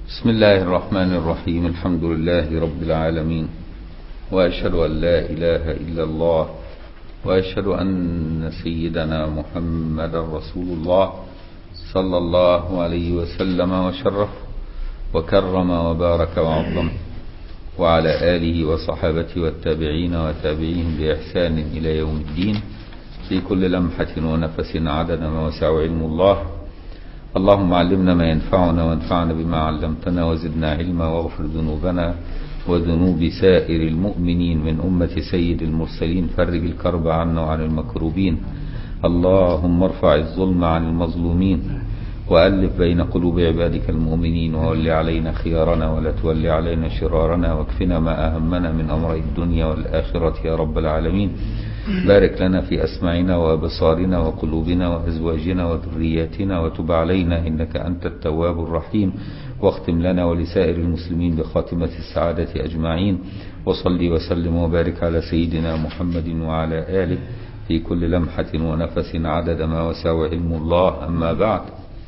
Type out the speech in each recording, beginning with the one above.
بسم الله الرحمن الرحيم الحمد لله رب العالمين وأشهد أن لا إله إلا الله وأشهد أن سيدنا محمد رسول الله صلى الله عليه وسلم وشرف وكرم وبارك وعظم وعلى آله وصحابته والتابعين وتابعيهم بإحسان إلى يوم الدين في كل لمحة ونفس عدد ما وسع علم الله اللهم علمنا ما ينفعنا وانفعنا بما علمتنا وزدنا علما واغفر ذنوبنا وذنوب سائر المؤمنين من أمة سيد المرسلين فرج الكرب عنا وعن المكروبين اللهم ارفع الظلم عن المظلومين وألف بين قلوب عبادك المؤمنين وول علينا خيارنا ولا تول علينا شرارنا واكفنا ما أهمنا من أمر الدنيا والآخرة يا رب العالمين بارك لنا في أسماعنا وأبصارنا وقلوبنا وأزواجنا وذرياتنا وتب علينا إنك أنت التواب الرحيم واختم لنا ولسائر المسلمين بخاتمة السعادة أجمعين وصلي وسلم وبارك على سيدنا محمد وعلى آله في كل لمحة ونفس عدد ما وسع علم الله أما بعد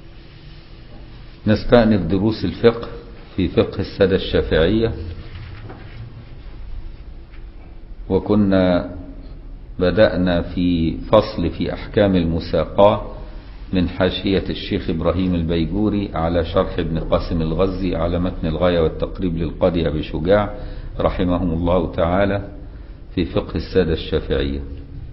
نستأنف دروس الفقه في فقه السادة الشافعية وكنا بدأنا في فصل في أحكام المساقاة من حاشية الشيخ إبراهيم البيجوري على شرح ابن قاسم الغزي على متن الغاية والتقريب للقاضي أبي شجاع رحمهم الله تعالى في فقه السادة الشافعية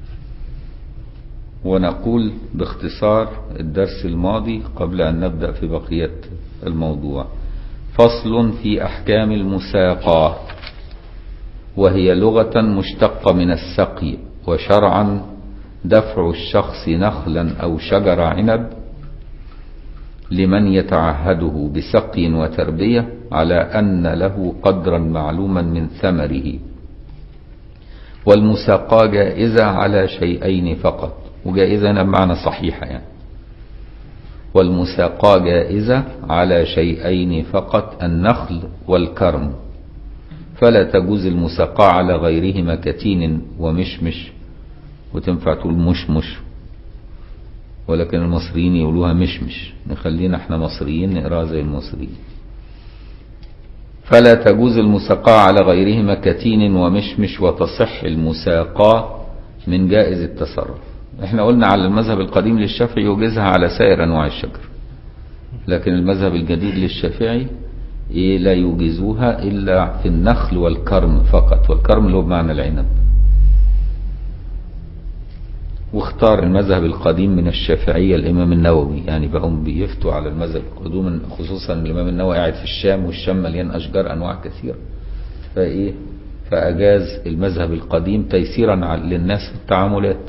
ونقول باختصار الدرس الماضي قبل أن نبدأ في بقية الموضوع فصل في أحكام المساقاة وهي لغة مشتقة من السقي وشرعا دفع الشخص نخلا أو شجر عنب لمن يتعهده بسقي وتربية على أن له قدرا معلوما من ثمره والمساقاة جائزة على شيئين فقط وجائزة بمعنى صحيحة يعني والمساقاة جائزة على شيئين فقط النخل والكرم فلا تجوز المساقاة على غيرهما كتين ومشمش وتنفع تقول مشمش ولكن المصريين يقولوها مشمش نخلينا احنا مصريين نقراها زي المصريين فلا تجوز المساقاة على غيرهما كتين ومشمش وتصح المساقاة من جائز التصرف احنا قلنا على المذهب القديم للشافعي يوجزها على سائر انواع الشجر لكن المذهب الجديد للشافعي ايه لا يوجزوها الا في النخل والكرم فقط والكرم اللي هو بمعنى العنب واختار المذهب القديم من الشافعية الإمام النووي يعني بقوا بيفتوا على المذهب القدوم خصوصا الإمام النووي قاعد في الشام والشام مليان أشجار أنواع كثيرة فإيه فأجاز المذهب القديم تيسيرا للناس في التعاملات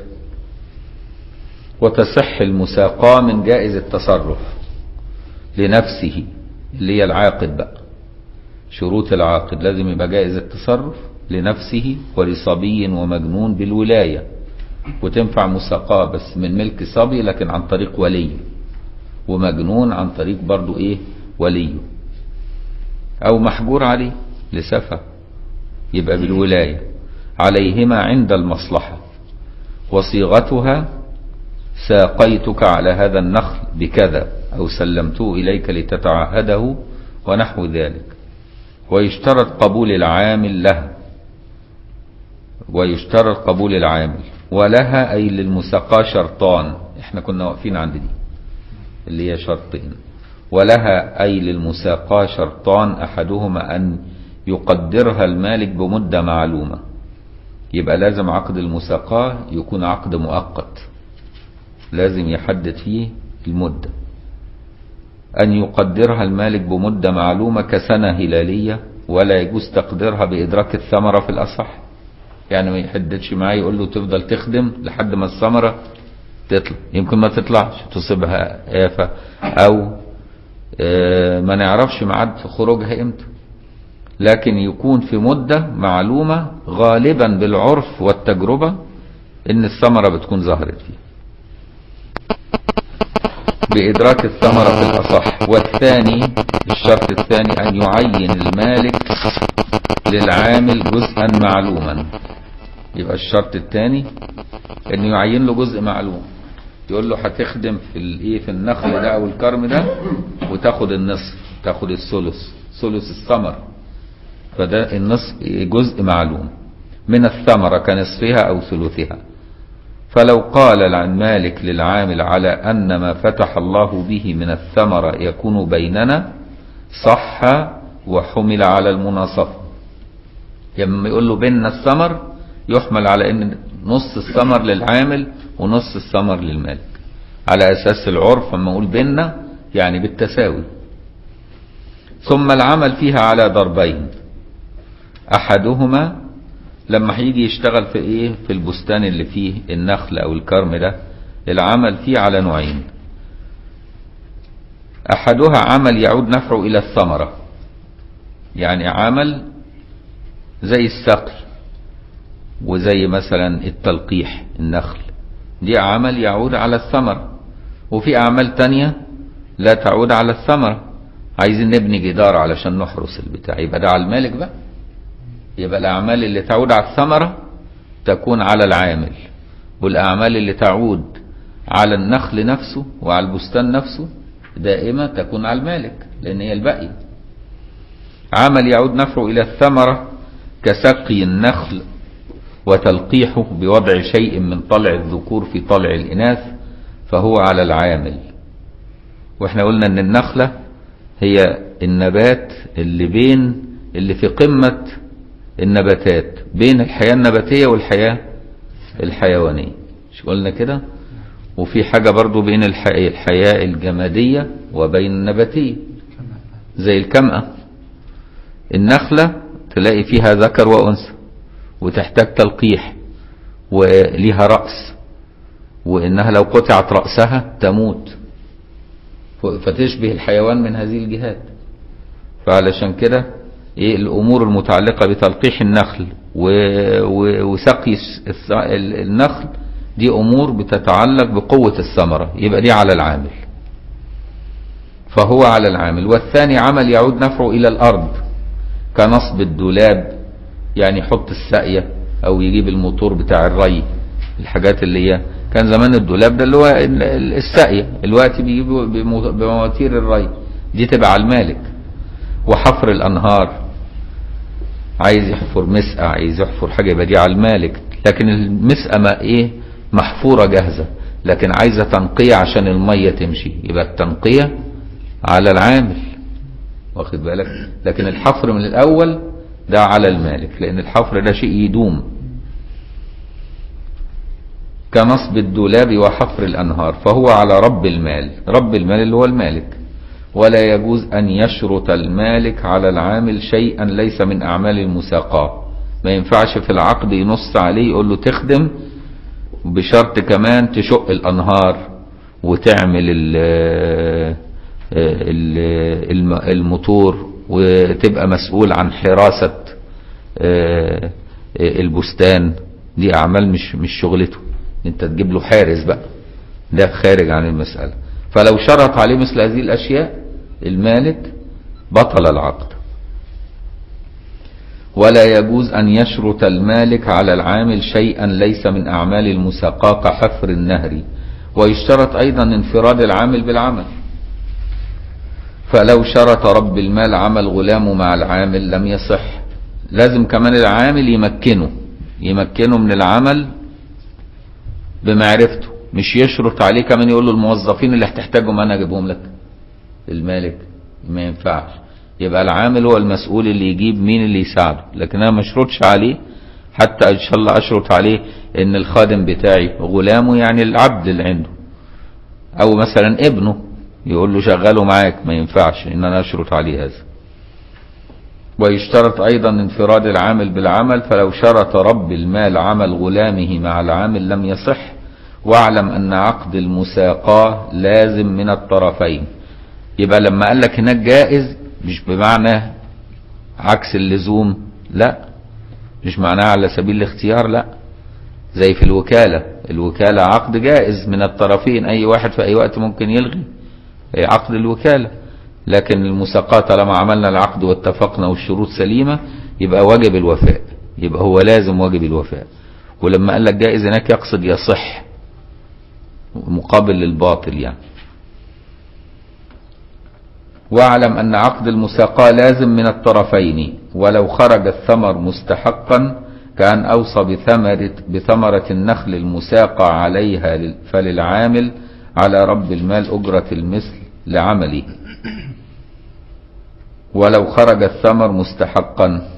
وتصح المساقاة من جائز التصرف لنفسه اللي هي العاقد بقى شروط العاقد لازم يبقى جائز التصرف لنفسه ولصبي ومجنون بالولاية وتنفع مساقاة بس من ملك صبي لكن عن طريق ولي ومجنون عن طريق برضو ايه ولي او محجور عليه لسفة يبقى بالولاية عليهما عند المصلحة وصيغتها ساقيتك على هذا النخل بكذا أو سلمته إليك لتتعهده ونحو ذلك ويشترط قبول العامل له ويشترط قبول العامل ولها أي للمساقاة شرطان احنا كنا واقفين عند دي اللي هي شرطين ولها أي للمساقاة شرطان أحدهما أن يقدرها المالك بمدة معلومة يبقى لازم عقد المساقاة يكون عقد مؤقت لازم يحدد فيه المدة أن يقدرها المالك بمدة معلومة كسنة هلالية ولا يجوز تقديرها بإدراك الثمرة في الأصح يعني ما يحددش معاه يقول له تفضل تخدم لحد ما الثمرة تطلع يمكن ما تطلعش تصيبها آفة أو ما نعرفش ميعاد خروجها امتى لكن يكون في مدة معلومة غالبا بالعرف والتجربة ان الثمرة بتكون ظهرت فيه بإدراك الثمرة في الأصح والثاني الشرط الثاني أن يعين المالك للعامل جزءا معلوما يبقى الشرط الثاني أن يعين له جزء معلوم يقول له هتخدم في الايه في النخل ده او الكرم ده وتاخد النصف تاخد الثلث ثلث الثمر فده النصف جزء معلوم من الثمرة كنصفها او ثلثها فلو قال عن مالك للعامل على أن ما فتح الله به من الثمرة يكون بيننا صح وحمل على المناصفة لما يقول له بيننا الثمر يحمل على ان نص الثمر للعامل ونص الثمر للمالك على اساس العرف لما اقول بيننا يعني بالتساوي ثم العمل فيها على ضربين احدهما لما هيجي يشتغل في ايه في البستان اللي فيه النخل او الكرم ده العمل فيه على نوعين احدها عمل يعود نفعه الى الثمرة يعني عمل زي السقي وزي مثلا التلقيح النخل دي عمل يعود على الثمرة وفي اعمال تانية لا تعود على الثمرة عايزين نبني جدار علشان نحرس البتاع يبقى ده على المالك بقى يبقى الأعمال اللي تعود على الثمرة تكون على العامل والأعمال اللي تعود على النخل نفسه وعلى البستان نفسه دائما تكون على المالك لأن هي الباقية عمل يعود نفعه إلى الثمرة كسقي النخل وتلقيحه بوضع شيء من طلع الذكور في طلع الإناث فهو على العامل واحنا قلنا ان النخلة هي النبات اللي بين اللي في قمة النباتات بين الحياة النباتية والحياة الحيوانية مش قلنا كده وفي حاجة برضو بين الحياة, الحياة الجمادية وبين النباتية زي الكمأة النخلة تلاقي فيها ذكر وأنثى وتحتاج تلقيح وليها رأس وإنها لو قطعت رأسها تموت فتشبه الحيوان من هذه الجهات فعلشان كده ايه الامور المتعلقه بتلقيح النخل وسقي النخل دي امور بتتعلق بقوه الثمره يبقى دي على العامل فهو على العامل والثاني عمل يعود نفعه الى الارض كنصب الدولاب يعني يحط الساقيه او يجيب الموتور بتاع الري الحاجات اللي هي كان زمان الدولاب ده اللي هو الساقيه الوقت بيجيبوا بمواتير الري دي تبقى على المالك وحفر الانهار عايز يحفر مسقى عايز يحفر حاجه يبقى دي على المالك لكن المسقى ما ايه محفوره جاهزه لكن عايزه تنقيه عشان الميه تمشي يبقى التنقيه على العامل واخد بالك لكن الحفر من الاول ده على المالك لان الحفر ده شيء يدوم كنصب الدولاب وحفر الانهار فهو على رب المال رب المال اللي هو المالك ولا يجوز أن يشرط المالك على العامل شيئا ليس من أعمال المساقاة ما ينفعش في العقد ينص عليه يقول له تخدم بشرط كمان تشق الأنهار وتعمل ال ال الموتور وتبقى مسؤول عن حراسة البستان دي أعمال مش مش شغلته انت تجيب له حارس بقى ده خارج عن المسألة فلو شرط عليه مثل هذه الأشياء المالك بطل العقد ولا يجوز أن يشرط المالك على العامل شيئا ليس من أعمال المساقاة كحفر النهر ويشترط أيضا انفراد العامل بالعمل فلو شرط رب المال عمل غلامه مع العامل لم يصح لازم كمان العامل يمكنه يمكنه من العمل بمعرفته مش يشرط عليه كمان يقول له الموظفين اللي هتحتاجهم انا اجيبهم لك المالك ما ينفعش يبقى العامل هو المسؤول اللي يجيب مين اللي يساعده لكن انا ما اشرطش عليه حتى ان شاء الله اشرط عليه ان الخادم بتاعي غلامه يعني العبد اللي عنده او مثلا ابنه يقول له شغله معاك ما ينفعش ان انا اشرط عليه هذا ويشترط ايضا انفراد العامل بالعمل فلو شرط رب المال عمل غلامه مع العامل لم يصح واعلم ان عقد المساقاة لازم من الطرفين يبقى لما قال لك هناك جائز مش بمعنى عكس اللزوم لا مش معناه على سبيل الاختيار لا زي في الوكالة الوكالة عقد جائز من الطرفين اي واحد في اي وقت ممكن يلغي عقد الوكالة لكن المساقاة طالما عملنا العقد واتفقنا والشروط سليمة يبقى واجب الوفاء يبقى هو لازم واجب الوفاء ولما قال لك جائز هناك يقصد يصح مقابل للباطل يعني واعلم أن عقد المساقاة لازم من الطرفين ولو خرج الثمر مستحقا كأن أوصى بثمرة, بثمرة النخل المساقى عليها لل- فللعامل على رب المال أجرة المثل لعمله ولو خرج الثمر مستحقا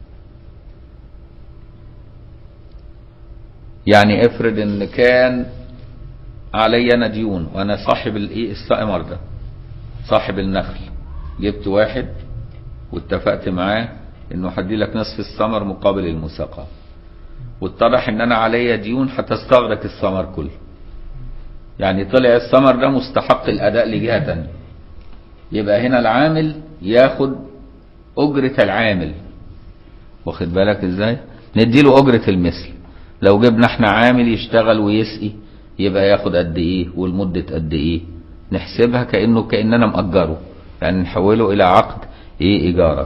يعني افرض ان كان علي انا ديون وانا صاحب الايه الثمر ده صاحب النخل جبت واحد واتفقت معاه انه هدي لك نصف الثمر مقابل المساقة واتضح ان انا عليا ديون هتستغرق الثمر كله يعني طلع الثمر ده مستحق الاداء لجهة تانية يبقى هنا العامل ياخد اجرة العامل واخد بالك ازاي نديله اجرة المثل لو جبنا احنا عامل يشتغل ويسقي يبقى ياخد قد ايه والمدة قد ايه نحسبها كأنه كأننا مأجره يعني نحوله الى عقد ايه ايجارك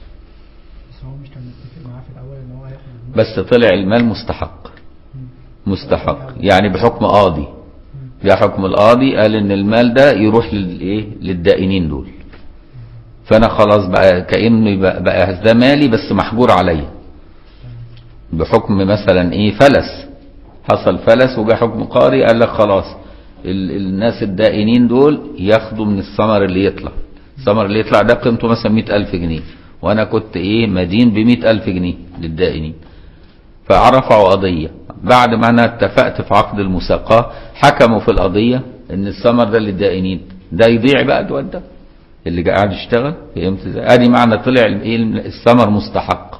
بس هو مش كان متفق معاه في الاول ان هو هياخد النص؟ بس طلع المال مستحق مستحق يعني بحكم قاضي بحكم القاضي قال ان المال ده يروح للايه للدائنين دول فانا خلاص بقى كانه بقى, بقى ده مالي بس محجور عليا بحكم مثلا ايه فلس حصل فلس وجا حكم قاضي قال لك خلاص ال الناس الدائنين دول ياخدوا من الثمر اللي يطلع الثمر اللي يطلع ده قيمته مثلا مئة ألف جنيه وأنا كنت إيه مدين بمئة ألف جنيه للدائنين فرفعوا قضية بعد ما أنا اتفقت في عقد المساقاة حكموا في القضية إن الثمر ده للدائنين ده يضيع بقى ده ده اللي قاعد يشتغل فهمت ازاي؟ ادي معنى طلع ايه الثمر مستحق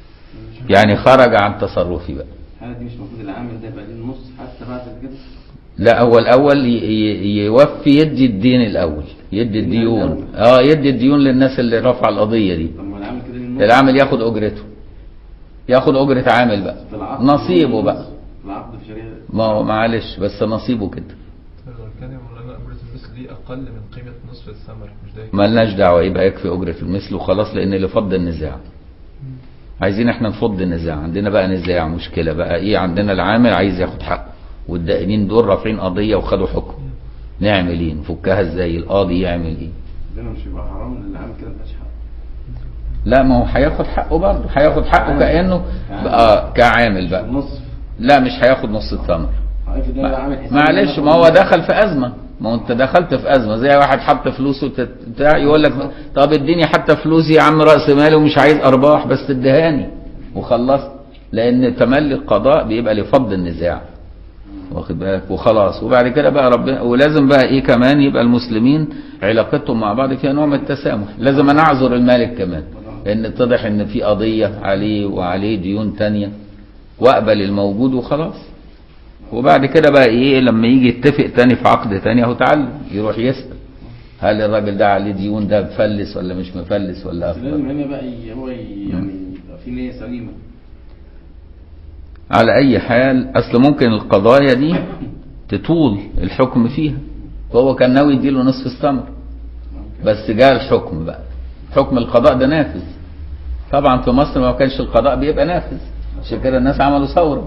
يعني خرج عن تصرفي بقى الحالة دي مش المفروض العامل ده يبقى ليه النص حتى بعد كده لا هو الاول ي- ي- يوفي يدي الدين الاول يدي الديون اه يدي الديون للناس اللي رفع القضيه دي طب ما العامل كده ليه النص العامل ياخد اجرته ياخد اجره عامل بقى في العقد نصيبه بقى في العقد في شريعة ما هو معلش بس نصيبه كده لو كان يا مولانا أجرة المثل دي أقل من قيمة نصف الثمر مش ده ملناش دعوه يبقى يكفي اجره المثل وخلاص لان اللي فض النزاع عايزين احنا نفض النزاع عندنا بقى نزاع مشكله بقى ايه عندنا العامل عايز ياخد حقه والدائنين دول رافعين قضيه وخدوا حكم نعمل ايه نفكها ازاي القاضي يعمل ايه ربنا مش يبقى حرام ان العامل كده مبقاش حق لا ما هو هياخد حقه برضه هياخد حقه كانه بقى كعامل بقى النص لا مش هياخد نص الثمر عارف ده عامل حساب معلش ما هو دخل في ازمه ما هو انت دخلت في ازمه زي واحد حط فلوسه تت- بتاع يقول لك طب اديني حتى فلوسي يا عم راس مالي ومش عايز ارباح بس ادهاني وخلصت لان تملي القضاء بيبقى لفض النزاع واخد بالك وخلاص وبعد كده بقى ربنا ولازم بقى ايه كمان يبقى المسلمين علاقتهم مع بعض فيها نوع من التسامح لازم انا اعذر المالك كمان لان اتضح ان في قضيه عليه وعليه ديون تانية واقبل الموجود وخلاص وبعد كده بقى ايه لما يجي يتفق تاني في عقد تاني اهو تعلم يروح يسأل هل الراجل ده عليه ديون ده مفلس ولا مش مفلس ولا بس لازم أفضل هنا بقى ي- هو ي- يعني يبقى في نية سليمة على اي حال اصل ممكن القضايا دي تطول الحكم فيها فهو كان ناوي يديله نصف الثمر بس جاء الحكم بقى حكم القضاء ده نافذ طبعا في مصر ما كانش القضاء بيبقى نافذ عشان كده الناس عملوا ثوره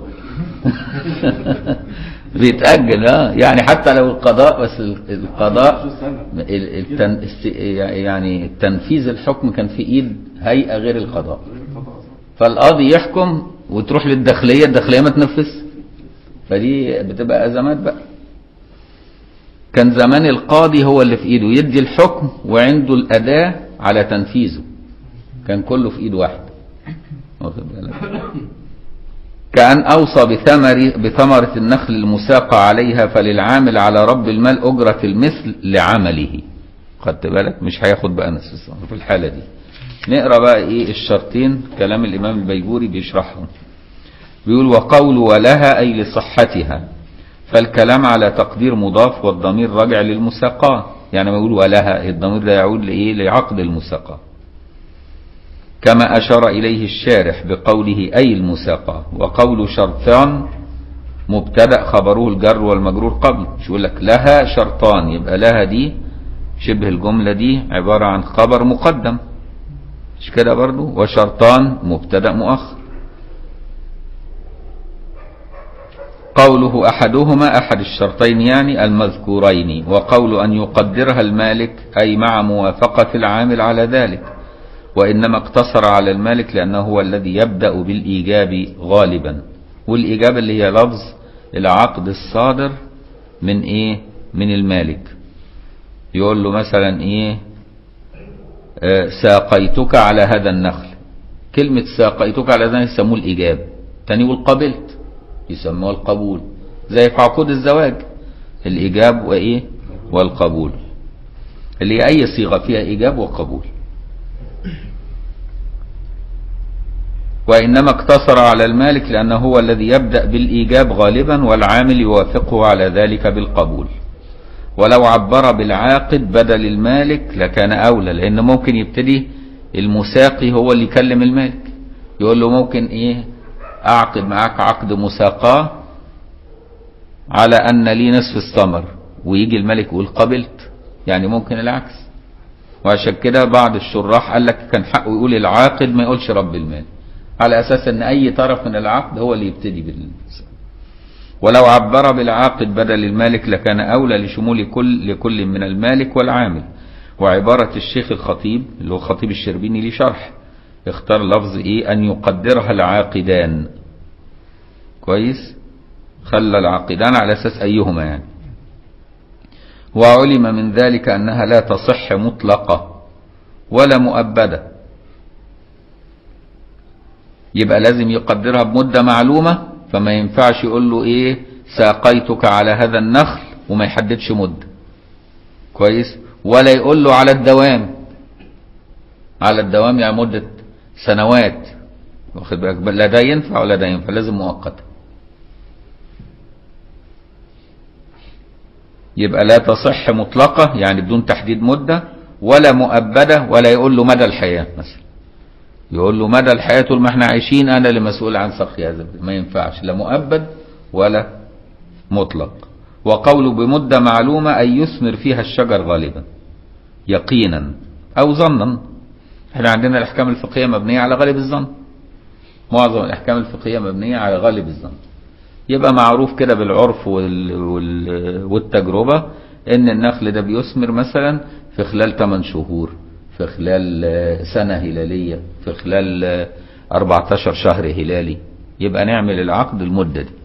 بيتأجل اه يعني حتى لو القضاء بس ال- القضاء ال- التن الس- يعني تنفيذ الحكم كان في ايد هيئة غير القضاء فالقاضي يحكم وتروح للداخلية الداخلية ما تنفذ فدي بتبقى أزمات بقى كان زمان القاضي هو اللي في ايده يدي الحكم وعنده الأداة على تنفيذه كان كله في ايد واحد واخد بالك كأن أوصى بثمر بثمرة النخل المساقى عليها فللعامل على رب المال أجرة المثل لعمله خدت بالك مش هياخد بقى نصف الثمر في الحالة دي نقرا بقى ايه الشرطين كلام الإمام البيجوري بيشرحهم بيقول وقول ولها أي لصحتها فالكلام على تقدير مضاف والضمير راجع للمساقاة يعني ما يقول ولها الضمير ده يعود لإيه لعقد المساقاة كما أشار إليه الشارح بقوله أي المساقاة وقول شرطان مبتدأ خبره الجر والمجرور قبل مش يقول لك لها شرطان يبقى لها دي شبه الجملة دي عبارة عن خبر مقدم مش كده برضو وشرطان مبتدأ مؤخر قوله أحدهما أحد الشرطين يعني المذكورين وقول أن يقدرها المالك أي مع موافقة العامل على ذلك وإنما اقتصر على المالك لأنه هو الذي يبدأ بالإيجاب غالبا والإيجاب اللي هي لفظ العقد الصادر من إيه من المالك يقول له مثلا إيه آه، ساقيتك على هذا النخل كلمة ساقيتك على هذا النخل يسموه الإيجاب تاني يقول قبلت يسموه القبول زي في عقود الزواج الإيجاب وإيه والقبول اللي هي أي صيغة فيها إيجاب وقبول وإنما اقتصر على المالك لأنه هو الذي يبدأ بالإيجاب غالبا والعامل يوافقه على ذلك بالقبول ولو عبر بالعاقد بدل المالك لكان أولى لأن ممكن يبتدي المساقي هو اللي يكلم المالك يقول له ممكن إيه أعقد معاك عقد مساقاة على أن لي نصف الثمر ويجي الملك يقول قبلت يعني ممكن العكس وعشان كده بعض الشراح قال لك كان حقه يقول العاقد ما يقولش رب المال على أساس أن أي طرف من العقد هو اللي يبتدي بال ولو عبر بالعاقد بدل المالك لكان أولى لشمول كل لكل من المالك والعامل وعبارة الشيخ الخطيب اللي هو خطيب الشربيني ليه شرح اختار لفظ ايه ان يقدرها العاقدان كويس خلى العاقدان على اساس ايهما يعني وعلم من ذلك انها لا تصح مطلقة ولا مؤبدة يبقى لازم يقدرها بمدة معلومة فما ينفعش يقول له ايه ساقيتك على هذا النخل وما يحددش مدة كويس ولا يقول له على الدوام على الدوام يعني مدة سنوات واخد بالك لا ده ينفع ولا ده ينفع لازم مؤقت يبقى لا تصح مطلقة يعني بدون تحديد مدة ولا مؤبدة ولا يقول له مدى الحياة مثلا يقول له مدى الحياة طول ما احنا عايشين انا اللي مسؤول عن سقي هذا ما ينفعش لا مؤبد ولا مطلق وقوله بمدة معلومة أن يثمر فيها الشجر غالبا يقينا أو ظنا احنا عندنا الأحكام الفقهية مبنية على غالب الظن معظم الأحكام الفقهية مبنية على غالب الظن يبقى معروف كده بالعرف وال... وال... والتجربة ان النخل ده بيثمر مثلا في خلال 8 شهور في خلال سنة هلالية في خلال 14 شهر هلالي يبقى نعمل العقد المدة دي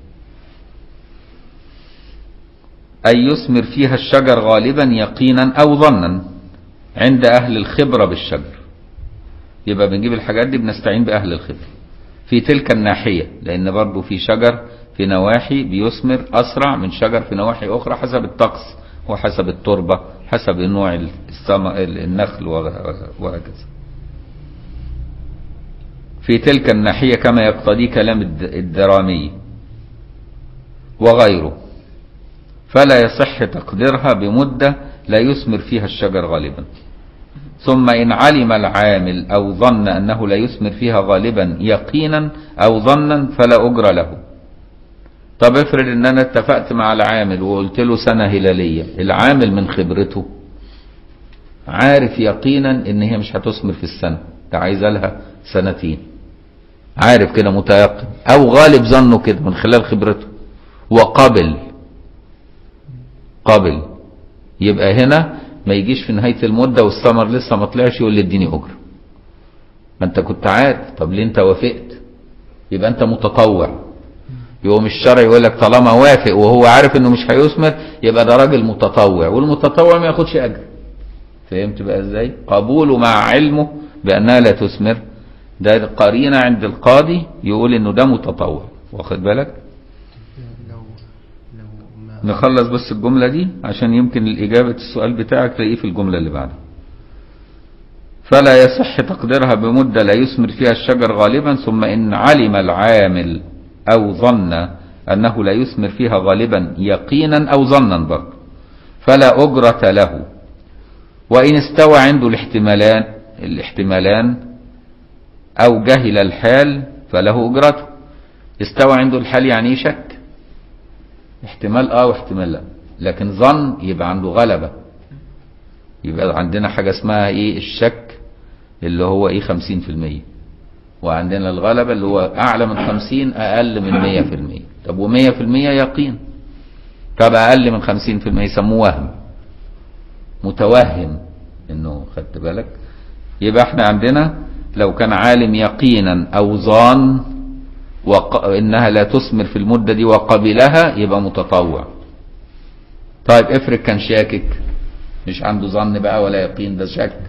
أي يثمر فيها الشجر غالبا يقينا أو ظنا عند أهل الخبرة بالشجر يبقى بنجيب الحاجات دي بنستعين بأهل الخبرة في تلك الناحية لأن برضو في شجر في نواحي بيثمر أسرع من شجر في نواحي أخرى حسب الطقس وحسب التربة حسب نوع السم... النخل وهكذا في تلك الناحية كما يقتضي كلام الدرامي وغيره فلا يصح تقديرها بمدة لا يثمر فيها الشجر غالبا ثم إن علم العامل أو ظن أنه لا يثمر فيها غالبا يقينا أو ظنا فلا أجر له طب افرض ان انا اتفقت مع العامل وقلت له سنة هلالية العامل من خبرته عارف يقينا ان هي مش هتثمر في السنة ده عايزة لها سنتين عارف كده متيقن او غالب ظنه كده من خلال خبرته وقبل قبل يبقى هنا ما يجيش في نهاية المدة والثمر لسه ما طلعش يقول لي اديني اجر ما انت كنت عارف طب ليه انت وافقت يبقى انت متطوع يقوم الشرع يقول لك طالما وافق وهو عارف انه مش هيثمر يبقى ده راجل متطوع والمتطوع ما ياخدش اجر فهمت بقى ازاي قبوله مع علمه بانها لا تثمر ده قرينه عند القاضي يقول انه ده متطوع واخد بالك لو لو ما نخلص بس الجمله دي عشان يمكن الاجابه السؤال بتاعك تلاقيه في الجمله اللي بعدها فلا يصح تقديرها بمدة لا يثمر فيها الشجر غالبا ثم إن علم العامل أو ظن أنه لا يثمر فيها غالبا يقينا أو ظنا برضه فلا أجرة له وإن استوى عنده الاحتمالان الاحتمالان أو جهل الحال فله أجرته استوى عنده الحال يعني إيه شك احتمال اه واحتمال لا لكن ظن يبقى عنده غلبة يبقى عندنا حاجة اسمها ايه الشك اللي هو ايه خمسين في المية وعندنا الغلبة اللي هو أعلى من خمسين أقل من مية في المية طب ومية في المية يقين طب أقل من خمسين في المية يسموه وهم متوهم انه خدت بالك يبقى احنا عندنا لو كان عالم يقينا او ظان وق... انها لا تثمر في المدة دي وقبلها يبقى متطوع طيب افرض كان شاكك مش عنده ظن بقى ولا يقين ده شك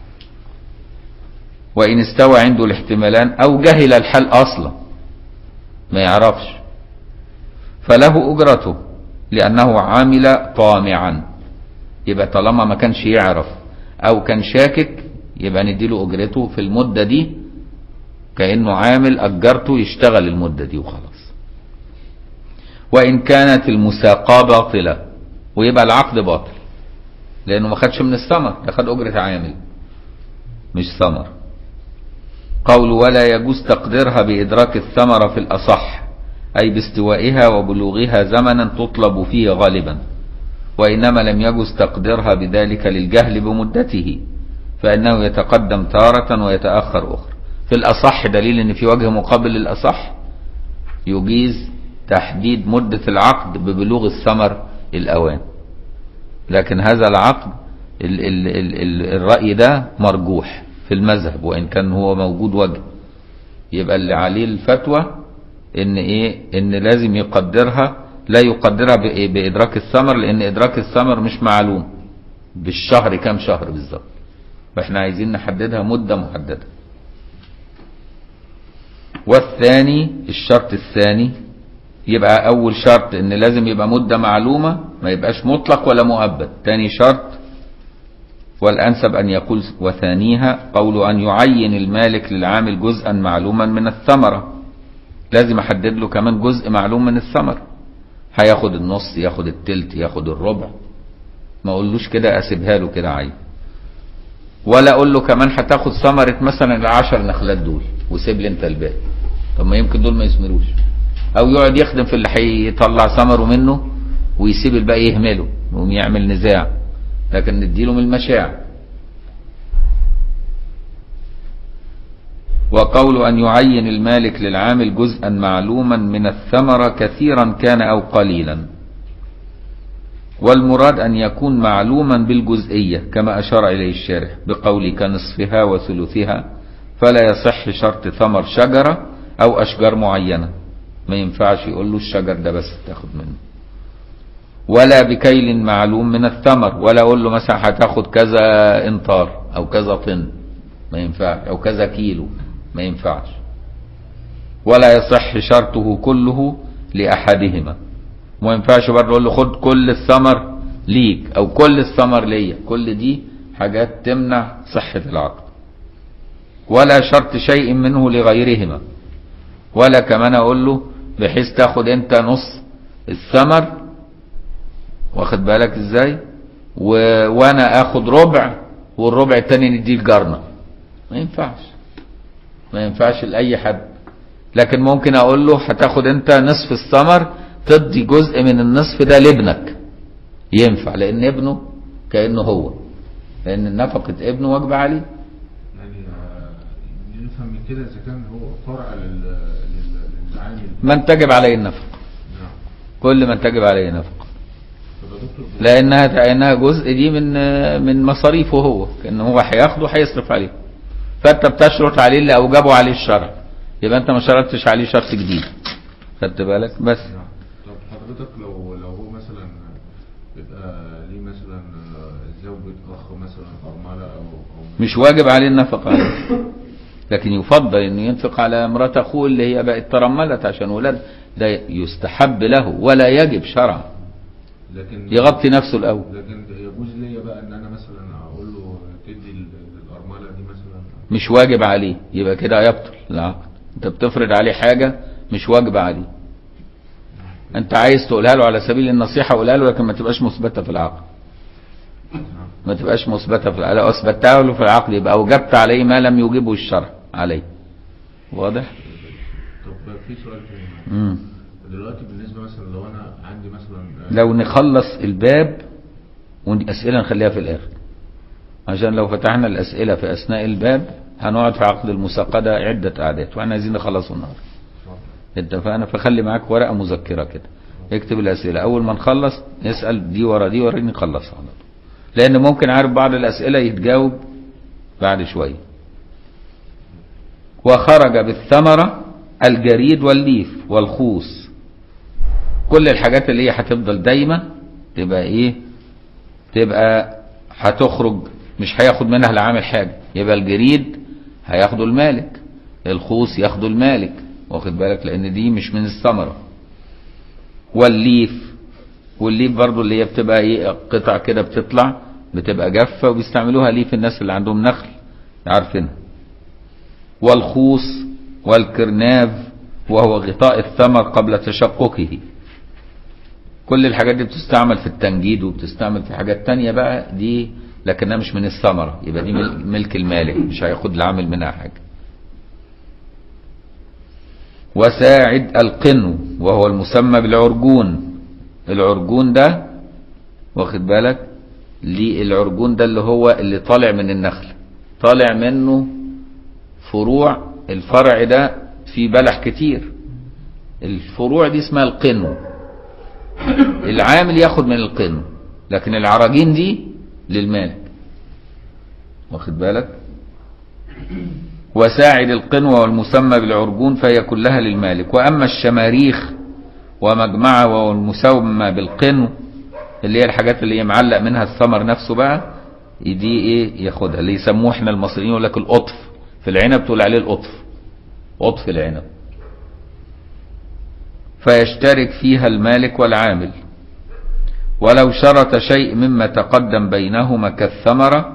وان استوى عنده الاحتمالان او جهل الحال اصلا ما يعرفش فله اجرته لانه عمل طامعا يبقى طالما ما كانش يعرف او كان شاكك يبقى نديله اجرته في المدة دي كأنه عامل اجرته يشتغل المدة دي وخلاص وان كانت المساقاة باطلة ويبقى العقد باطل لانه ما خدش من الثمر ده خد اجرة عامل مش ثمر قول ولا يجوز تقديرها بإدراك الثمرة في الأصح أي باستوائها وبلوغها زمنا تطلب فيه غالبا وإنما لم يجوز تقديرها بذلك للجهل بمدته فإنه يتقدم تارة ويتأخر أخرى في الأصح دليل أن في وجه مقابل للأصح يجيز تحديد مدة العقد ببلوغ الثمر الأوان لكن هذا العقد ال ال ال ال الرأي ده مرجوح في المذهب وإن كان هو موجود وجه يبقى اللي عليه الفتوى ان ايه ان لازم يقدرها لا يقدرها بإيه؟ بإدراك الثمر لأن إدراك الثمر مش معلوم بالشهر كام شهر بالظبط فاحنا عايزين نحددها مدة محددة والثاني الشرط الثاني يبقى أول شرط إن لازم يبقى مدة معلومة ما يبقاش مطلق ولا مؤبد تاني شرط والأنسب أن يقول وثانيها قول أن يعين المالك للعامل جزءا معلوما من الثمرة لازم أحدد له كمان جزء معلوم من الثمر هياخد النص ياخد التلت ياخد الربع ما اقولوش كده اسيبها له كده عيب ولا اقول له كمان هتاخد ثمرة مثلا العشر نخلات دول وسيب لي انت الباقي طب ما يمكن دول ما يثمروش او يقعد يخدم في اللي هيطلع ثمره منه ويسيب الباقي يهمله ويقوم يعمل نزاع لكن نديله من المشاع وقول أن يعين المالك للعامل جزءا معلوما من الثمرة كثيرا كان أو قليلا والمراد أن يكون معلوما بالجزئية كما أشار إليه الشارح بقول كنصفها وثلثها فلا يصح شرط ثمر شجرة أو أشجار معينة ما ينفعش يقول له الشجر ده بس تاخد منه ولا بكيل معلوم من الثمر ولا أقول له مثلا هتاخد كذا انطار أو كذا طن ما ينفعش أو كذا كيلو ما ينفعش ولا يصح شرطه كله لأحدهما ما ينفعش برضه اقول له خد كل الثمر ليك او كل الثمر ليا كل دي حاجات تمنع صحة العقد ولا شرط شيء منه لغيرهما ولا كمان اقول له بحيث تاخد انت نص الثمر واخد بالك ازاي و... وانا اخد ربع والربع التاني نديه لجارنا ما ينفعش ما ينفعش لأي حد لكن ممكن أقول له هتاخد أنت نصف الثمر تدي جزء من النصف ده لابنك ينفع لأن ابنه كأنه هو لأن نفقة ابنه واجبة عليه يعني آه، نفهم من كده اذا كان هو فرع لل- لل- للعامل من تجب عليه النفقة نعم كل من تجب عليه نفقة طب يا دكتور لأنها لأنها جزء دي من من مصاريفه هو كأن هو هياخده هيصرف عليه فأنت بتشرط عليه اللي أوجبه عليه الشرع يبقى أنت ما شرطتش عليه شرط جديد خدت بالك بس نعم طب حضرتك لو لو هو مثلا بيبقى ليه مثلا آه، زوجة اخ مثلا ارملة او او مش واجب عليه النفقة عليه لكن يفضل انه ينفق على مرات اخوه اللي هي بقت ترملت عشان ولاد ده يستحب له ولا يجب شرعا لكن يغطي نفسه الاول لكن يجوز ليا بقى ان انا مثلا اقول له تدي لل- للارملة دي مثلا مش واجب عليه يبقى كده يبطل العقد انت بتفرض عليه حاجة مش واجبة عليه انت عايز تقولها له على سبيل النصيحة قولها له لكن ما تبقاش مثبتة في العقد ما تبقاش مثبتة في العقد لو اثبتها له في العقد يبقى اوجبت عليه ما لم يوجبه الشرع عليه واضح طب في سؤال تاني مم. دلوقتي بالنسبة مثلا لو انا عندي مثلا آه، لو نخلص الباب والأسئلة نخليها في الآخر عشان لو فتحنا الأسئلة في أثناء الباب هنقعد في عقد المساقدة عدة أعداد وإحنا عايزين نخلصه النهارده اتفقنا فخلي معاك ورقة مذكرة كده اكتب الأسئلة أول ما نخلص نسأل دي ورا دي ورا نخلصها على طول لأن ممكن عارف بعض الأسئلة يتجاوب بعد شوية وخرج بالثمرة الجريد والليف والخوص كل الحاجات اللي هي هتفضل دايمة تبقى ايه تبقى هتخرج مش هياخد منها العامل حاجة يبقى الجريد هياخده المالك الخوص ياخده المالك واخد بالك لان دي مش من الثمرة والليف والليف برضو اللي هي بتبقى ايه قطع كده بتطلع بتبقى جافة وبيستعملوها ليف الناس اللي عندهم نخل عارفينها والخوص والكرناف وهو غطاء الثمر قبل تشققه كل الحاجات دي بتستعمل في التنجيد وبتستعمل في حاجات تانية بقى دي لكنها مش من الثمرة يبقى دي مل- ملك المالك مش هياخد العامل منها حاجة وساعد القنو وهو المسمى بالعرجون العرجون ده واخد بالك ليه العرجون ده اللي هو اللي طالع من النخل طالع منه فروع الفرع ده فيه بلح كتير الفروع دي اسمها القنو العامل ياخد من القنو لكن العراجين دي للمالك واخد بالك وساعد القنوة والمسمى بالعرجون فهي كلها للمالك وأما الشماريخ ومجمعة وهو المسمى بالقنو اللي هي الحاجات اللي هي معلق منها الثمر نفسه بقى دي ايه ياخدها اللي يسموه احنا المصريين يقول لك القطف في العنب تقول عليه القطف قطف العنب فيشترك فيها المالك والعامل ولو شرط شيء مما تقدم بينهما كالثمرة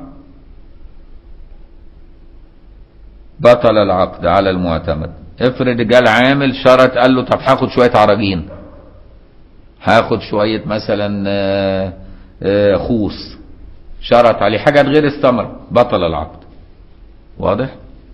بطل العقد على المعتمد افرض جال عامل شرط قال له طب هاخد شوية عراجين هاخد شوية مثلا آه، آه، خوص شرط عليه حاجات غير الثمرة بطل العقد واضح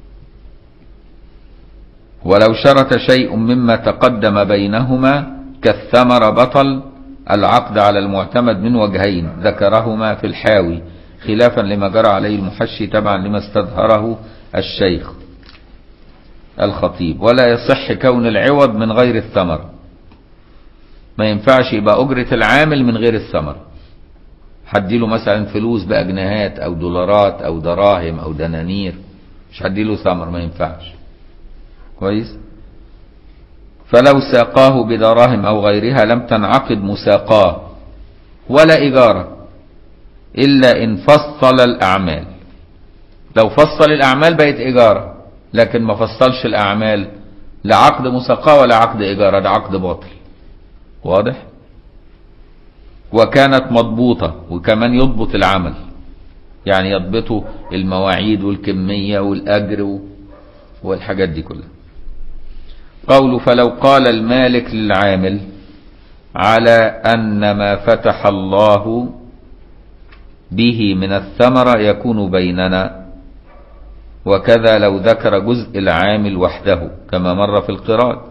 ولو شرط شيء مما تقدم بينهما كالثمر بطل العقد على المعتمد من وجهين ذكرهما في الحاوي خلافا لما جرى عليه المحشي تبعا لما استظهره الشيخ الخطيب ولا يصح كون العوض من غير الثمر ما ينفعش يبقى أجرة العامل من غير الثمر هديله مثلا فلوس بأجنيهات أو دولارات أو دراهم أو دنانير مش هديله ثمر ما ينفعش كويس فلو ساقاه بدراهم أو غيرها لم تنعقد مساقاه ولا إجارة إلا إن فصل الأعمال لو فصل الأعمال بقت إجارة لكن ما فصلش الأعمال لا عقد مساقاه ولا عقد إجارة ده عقد باطل واضح وكانت مضبوطة وكمان يضبط العمل يعني يضبطوا المواعيد والكمية والأجر و- والحاجات دي كلها قول فلو قال المالك للعامل على أن ما فتح الله به من الثمرة يكون بيننا وكذا لو ذكر جزء العامل وحده كما مر في القراءة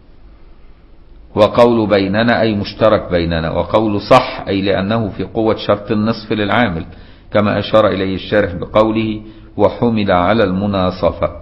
وقول بيننا أي مشترك بيننا وقول صح أي لأنه في قوة شرط النصف للعامل كما أشار إليه الشارح بقوله وحمل على المناصفة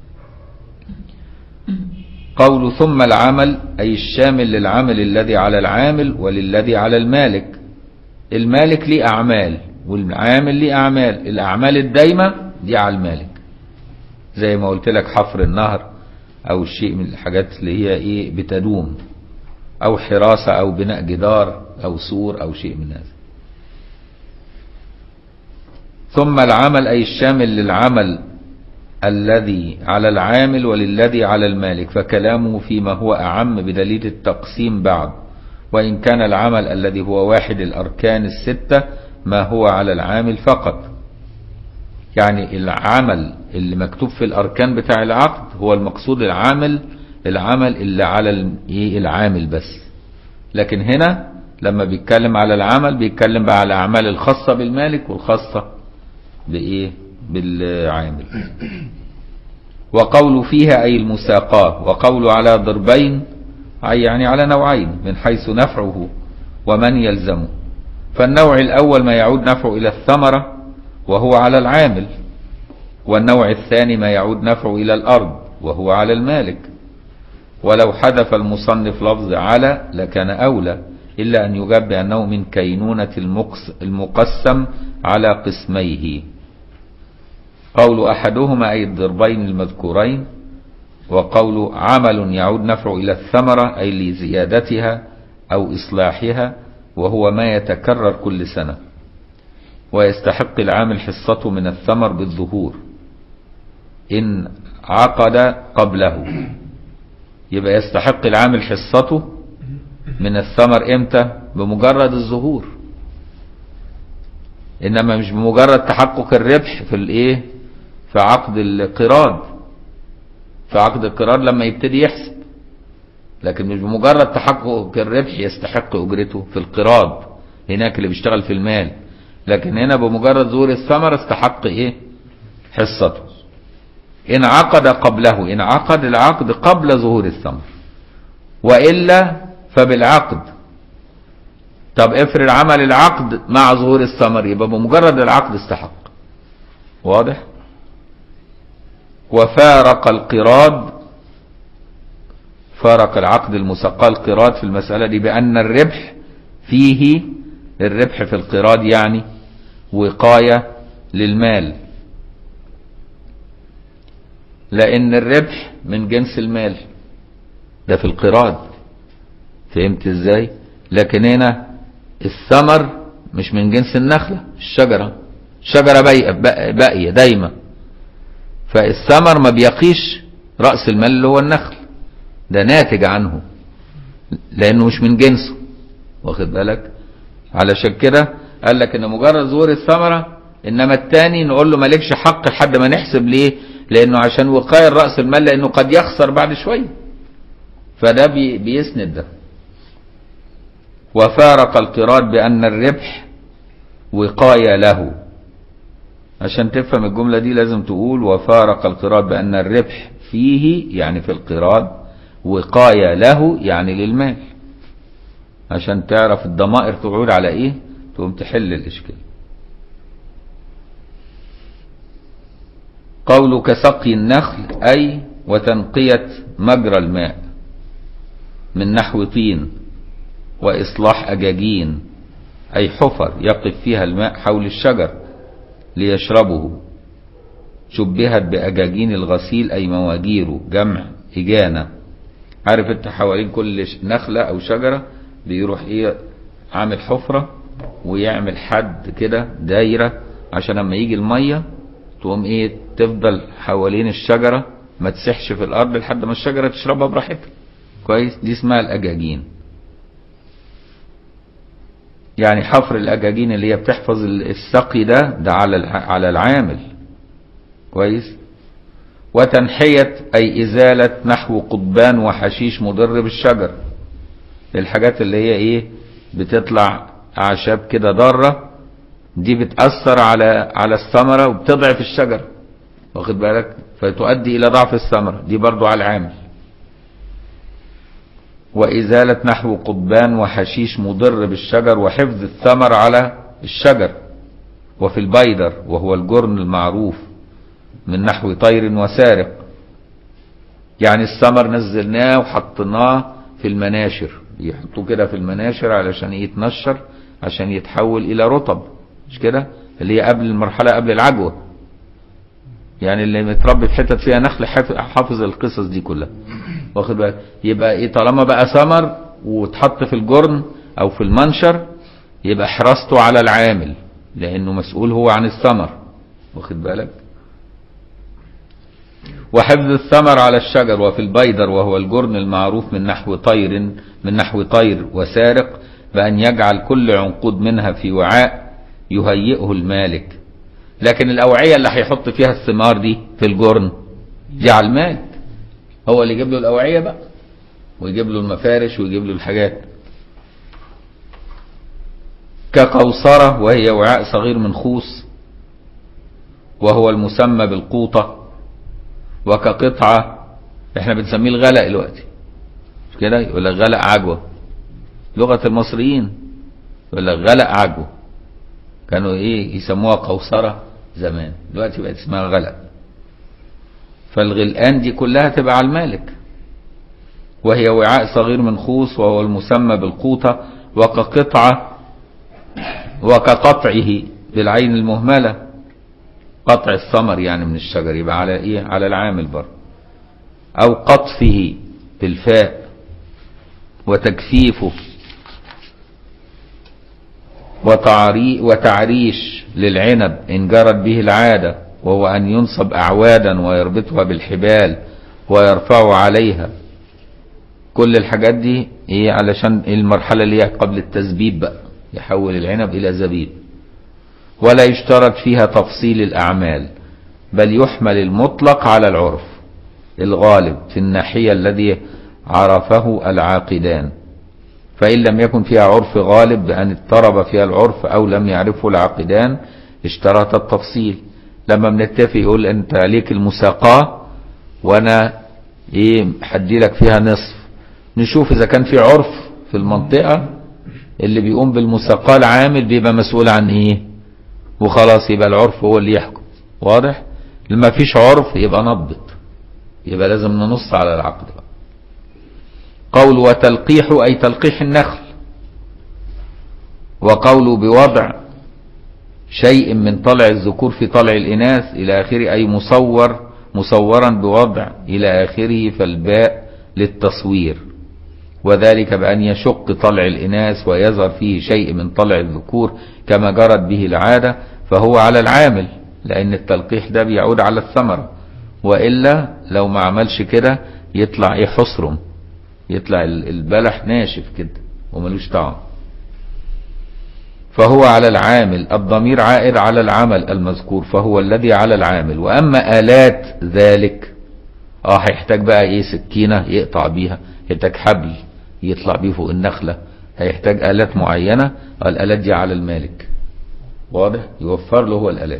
قول ثم العمل أي الشامل للعمل الذي على العامل وللذي على المالك المالك ليه أعمال والعامل ليه أعمال الأعمال الدايمة دي على المالك زي ما قلت لك حفر النهر أو الشيء من الحاجات اللي هي إيه بتدوم أو حراسة أو بناء جدار أو سور أو شيء من هذا ثم العمل أي الشامل للعمل الذي على العامل وللذي على المالك فكلامه فيما هو أعم بدليل التقسيم بعد وإن كان العمل الذي هو واحد الأركان الستة ما هو على العامل فقط يعني العمل اللي مكتوب في الأركان بتاع العقد هو المقصود العامل العمل اللي على ال- إيه العامل بس لكن هنا لما بيتكلم على العمل بيتكلم بقى على الأعمال الخاصة بالمالك والخاصة بإيه بالعامل وقول فيها أي المساقاة وقول على ضربين أي يعني على نوعين من حيث نفعه ومن يلزمه فالنوع الأول ما يعود نفعه إلى الثمرة وهو على العامل والنوع الثاني ما يعود نفعه إلى الأرض وهو على المالك ولو حذف المصنف لفظ على لكان أولى إلا أن يجاب بأنه من كينونة المقس المقسم على قسميه قول أحدهما أي الضربين المذكورين وقول عمل يعود نفعه إلى الثمرة أي لزيادتها أو إصلاحها وهو ما يتكرر كل سنة ويستحق العامل حصته من الثمر بالظهور إن عقد قبله يبقى يستحق العامل حصته من الثمر امتى بمجرد الظهور انما مش بمجرد تحقق الربح في الايه في عقد القراض في عقد القراض لما يبتدي يحسب لكن مش بمجرد تحقق الربح يستحق اجرته في القراض هناك اللي بيشتغل في المال لكن هنا بمجرد ظهور الثمر استحق ايه حصته ان عقد قبله ان عقد العقد قبل ظهور الثمر والا فبالعقد طب افرض عمل العقد مع ظهور الثمر يبقى بمجرد العقد استحق واضح وفارق القراض فارق العقد المسقى القراض في المسألة دي بأن الربح فيه الربح في القراض يعني وقاية للمال لأن الربح من جنس المال ده في القراض فهمت ازاي لكن هنا الثمر مش من جنس النخلة الشجرة شجرة باقية دايمة فالثمر ما بيقيش رأس المال اللي هو النخل ده ناتج عنه لأنه مش من جنسه واخد بالك علشان كده قال لك ان مجرد ظهور الثمرة انما التاني نقول له مالكش حق لحد ما نحسب ليه لانه عشان وقاية رأس المال لانه قد يخسر بعد شوية فده بي بيسند ده وفارق القراض بأن الربح وقاية له عشان تفهم الجملة دي لازم تقول وفارق القراض بأن الربح فيه يعني في القراض وقاية له يعني للمال عشان تعرف الضمائر تعود على ايه تقوم تحل الاشكال قولك سقي النخل أي وتنقية مجرى الماء من نحو طين وإصلاح أجاجين أي حفر يقف فيها الماء حول الشجر ليشربه شبهت بأجاجين الغسيل أي مواجيره جمع إجانة عارف انت حوالين كل نخلة أو شجرة بيروح ايه عامل حفرة ويعمل حد كده دايرة عشان لما يجي المية تقوم ايه تفضل حوالين الشجرة ما تسحش في الأرض لحد ما الشجرة تشربها براحتها كويس دي اسمها الأجاجين يعني حفر الأجاجين اللي هي بتحفظ السقي ده ده على على العامل كويس وتنحية أي إزالة نحو قضبان وحشيش مضر بالشجر الحاجات اللي هي إيه بتطلع أعشاب كده ضارة دي بتأثر على على الثمرة وبتضعف الشجر واخد بالك فتؤدي إلى ضعف الثمرة دي برضو على العامل وإزالة نحو قضبان وحشيش مضر بالشجر وحفظ الثمر على الشجر وفي البيدر وهو الجرن المعروف من نحو طير وسارق يعني الثمر نزلناه وحطيناه في المناشر يحطوه كده في المناشر علشان يتنشر عشان يتحول إلى رطب مش كده اللي هي قبل المرحلة قبل العجوة يعني اللي متربي في حتت فيها نخل حافظ القصص دي كلها واخد بالك يبقى ايه طالما بقى ثمر واتحط في الجرن او في المنشر يبقى حراسته على العامل لانه مسؤول هو عن الثمر واخد بالك وحفظ الثمر على الشجر وفي البيدر وهو الجرن المعروف من نحو طير من نحو طير وسارق بأن يجعل كل عنقود منها في وعاء يهيئه المالك لكن الأوعية اللي هيحط فيها الثمار دي في الجرن دي على المالك هو اللي يجيب له الأوعية بقى ويجيب له المفارش ويجيب له الحاجات كقوصرة وهي وعاء صغير من خوص وهو المسمى بالقوطة وكقطعة احنا بنسميه الغلق دلوقتي مش كده يقول لك غلق عجوة لغة المصريين يقول لك غلق عجوة كانوا ايه يسموها قوصرة زمان دلوقتي بقت اسمها غلق فالغلقان دي كلها تبقى على المالك وهي وعاء صغير منخوص وهو المسمى بالقوطة وكقطعة وكقطعه بالعين المهملة قطع الثمر يعني من الشجر يبقى على ايه على العامل برضه او قطفه بالفاء وتجفيفه وتعري وتعريش للعنب إن جرت به العادة وهو أن ينصب أعوادا ويربطها بالحبال ويرفع عليها كل الحاجات دي ايه علشان المرحلة اللي هي قبل التزبيب بقى يحول العنب إلى زبيب ولا يشترط فيها تفصيل الأعمال بل يحمل المطلق على العرف الغالب في الناحية الذي عرفه العاقدان فإن لم يكن فيها عرف غالب بأن اضطرب فيها العرف أو لم يعرفه العاقدان اشترط التفصيل لما بنتفق يقول أنت عليك المساقاة وأنا إيه حدي لك فيها نصف نشوف إذا كان في عرف في المنطقة اللي بيقوم بالمساقاة العامل بيبقى مسؤول عن إيه وخلاص يبقى العرف هو اللي يحكم واضح لما فيش عرف يبقى نضبط يبقى لازم ننص على العقد بقى قول وتلقيح أي تلقيح النخل وقول بوضع شيء من طلع الذكور في طلع الإناث إلى آخره أي مصور مصورا بوضع إلى آخره فالباء للتصوير وذلك بأن يشق طلع الإناث ويظهر فيه شيء من طلع الذكور كما جرت به العادة فهو على العامل لأن التلقيح ده بيعود على الثمرة وإلا لو ما عملش كده يطلع إيه حصرم يطلع البلح ناشف كده وملوش طعم فهو على العامل الضمير عائد على العمل المذكور فهو الذي على العامل وأما آلات ذلك اه هيحتاج بقى ايه سكينة يقطع بيها يحتاج حبل يطلع بيه فوق النخلة هيحتاج آلات معينة الآلات دي على المالك واضح يوفر له هو الآلات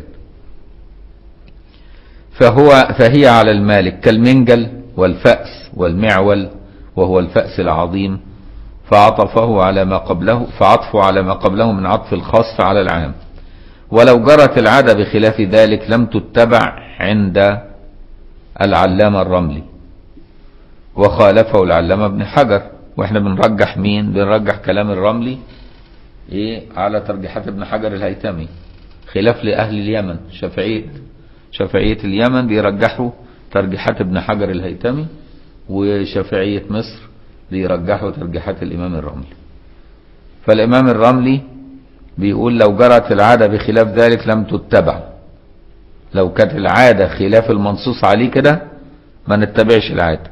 فهو فهي على المالك كالمنجل والفأس والمعول وهو الفأس العظيم فعطفه على ما قبله فعطفه على ما قبله من عطف الخاص على العام ولو جرت العادة بخلاف ذلك لم تتبع عند العلامة الرملي وخالفه العلامة ابن حجر واحنا بنرجح مين بنرجح كلام الرملي ايه على ترجيحات ابن حجر الهيتمي خلاف لأهل اليمن شافعية شافعية اليمن بيرجحوا ترجيحات ابن حجر الهيتمي وشافعية مصر بيرجحوا ترجيحات الإمام الرملي فالإمام الرملي بيقول لو جرت العادة بخلاف ذلك لم تتبع لو كانت العادة خلاف المنصوص عليه كده ما نتبعش العادة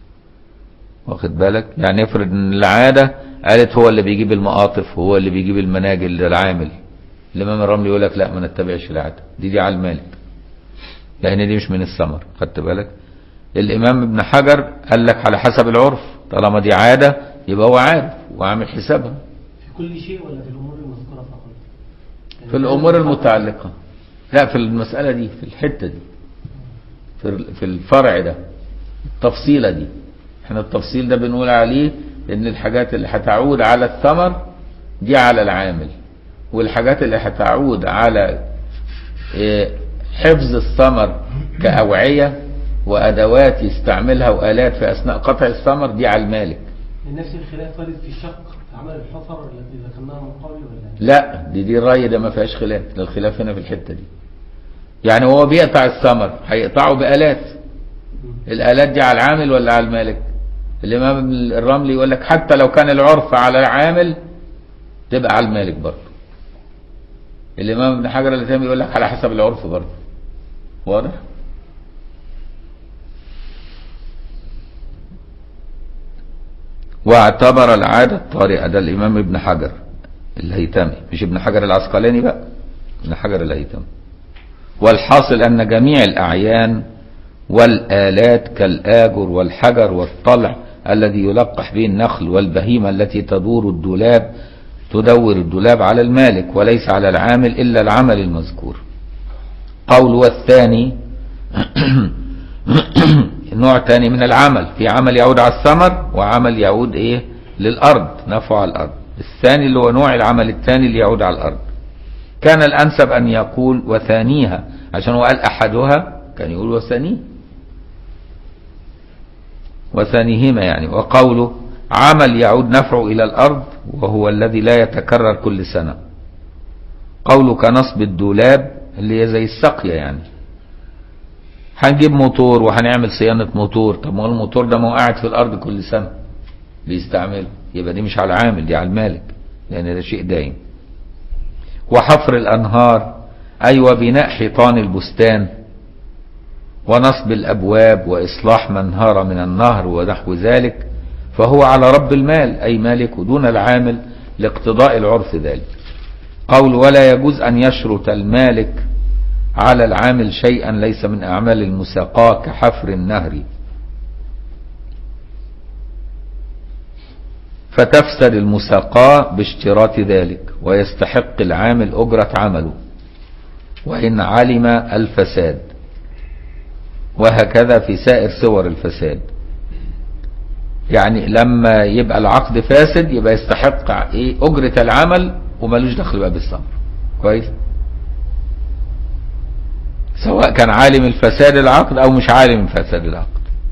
واخد بالك يعني افرض ان العادة قالت هو اللي بيجيب المقاطف هو اللي بيجيب المناجل ده العامل الإمام الرملي يقول لك لا ما نتبعش العادة دي دي على المالك لأن دي مش من الثمر خدت بالك الإمام ابن حجر قال لك على حسب العرف طالما دي عادة يبقى هو عارف وعامل حسابها في كل شيء ولا في الأمور المذكورة فقط؟ في الأمور المتعلقة لا في المسألة دي في الحتة دي في في الفرع ده التفصيلة دي احنا التفصيل ده بنقول عليه ان الحاجات اللي هتعود على الثمر دي على العامل والحاجات اللي هتعود على اه حفظ الثمر كأوعية وأدوات يستعملها وآلات في أثناء قطع الثمر دي على المالك نفس الخلاف وارد في الشق في عمل الحفر التي ذكرناها من قبل ولا لا دي دي الرأي ده ما فيهاش خلاف ده الخلاف هنا في الحتة دي يعني هو بيقطع الثمر هيقطعه بآلات الآلات دي على العامل ولا على المالك الإمام الرملي يقول لك حتى لو كان العرف على العامل تبقى على المالك برضه الإمام ابن حجر الهيثمي يقول لك على حسب العرف برضه واضح واعتبر العادة الطارئة ده الإمام ابن حجر الهيثمي مش ابن حجر العسقلاني بقى ابن حجر الهيثمي والحاصل أن جميع الأعيان والآلات كالآجر والحجر والطلع الذي يلقح به النخل والبهيمة التي تدور الدولاب تدور الدولاب على المالك وليس على العامل إلا العمل المذكور قول والثاني نوع تاني من العمل في عمل يعود على الثمر وعمل يعود ايه للأرض نفع على الأرض الثاني اللي هو نوع العمل الثاني اللي يعود على الأرض كان الأنسب أن يقول وثانيها عشان هو قال أحدها كان يقول وثانيه وثانيهما يعني وقوله عمل يعود نفعه إلى الأرض وهو الذي لا يتكرر كل سنة قوله كنصب الدولاب اللي هي زي السقية يعني هنجيب موتور وهنعمل صيانة موتور طب ما هو الموتور ده ما هو قاعد في الأرض كل سنة بيستعمله يبقى دي مش على العامل دي على المالك لأن ده شيء دايم وحفر الأنهار أي وبناء حيطان البستان ونصب الأبواب وإصلاح من هار من النهر ونحو ذلك فهو على رب المال أي مالك دون العامل لاقتضاء العرف ذلك قول ولا يجوز أن يشرط المالك على العامل شيئا ليس من أعمال المساقاة كحفر النهر فتفسد المساقاة باشتراط ذلك ويستحق العامل أجرة عمله وإن علم الفساد وهكذا في سائر صور الفساد يعني لما يبقى العقد فاسد يبقى يستحق ايه أجرة العمل وملوش دخل بقى بالثمر كويس سواء كان عالم الفساد العقد او مش عالم فساد العقد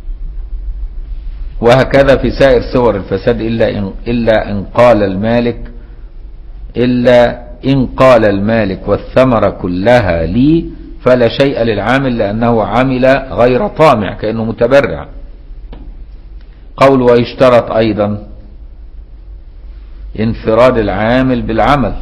وهكذا في سائر صور الفساد إلا إن, إلا إن قال المالك إلا إن قال المالك والثمرة كلها لي فلا شيء للعامل لأنه عمل غير طامع كأنه متبرع قول ويشترط أيضا انفراد العامل بالعمل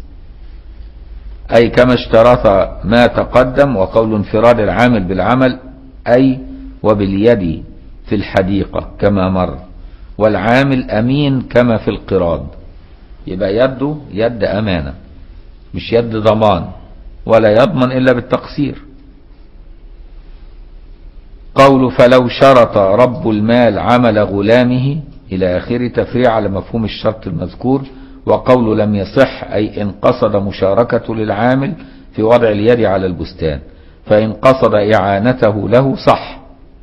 أي كما اشترط ما تقدم وقول انفراد العامل بالعمل أي وباليد في الحديقة كما مر والعامل أمين كما في القراض يبقى يده يد أمانة مش يد ضمان ولا يضمن إلا بالتقصير قول فلو شرط رب المال عمل غلامه إلى آخره تفريع على مفهوم الشرط المذكور وقول لم يصح أي إن قصد مشاركة للعامل في وضع اليد على البستان فإن قصد إعانته له صح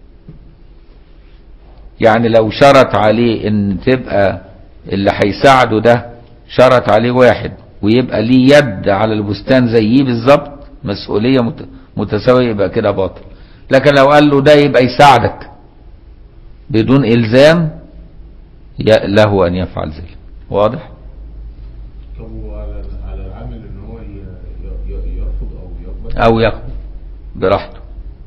يعني لو شرط عليه ان تبقى اللي هيساعده ده شرط عليه واحد ويبقى ليه يد على البستان زيه بالظبط مسؤولية مت- متساوية يبقى كده باطل لكن لو قال له ده يبقى يساعدك بدون إلزام ي- له أن يفعل ذلك واضح؟ طب وعلى على العامل ان هو ي- ي- ي- يرفض او يقبل أو يقبل براحته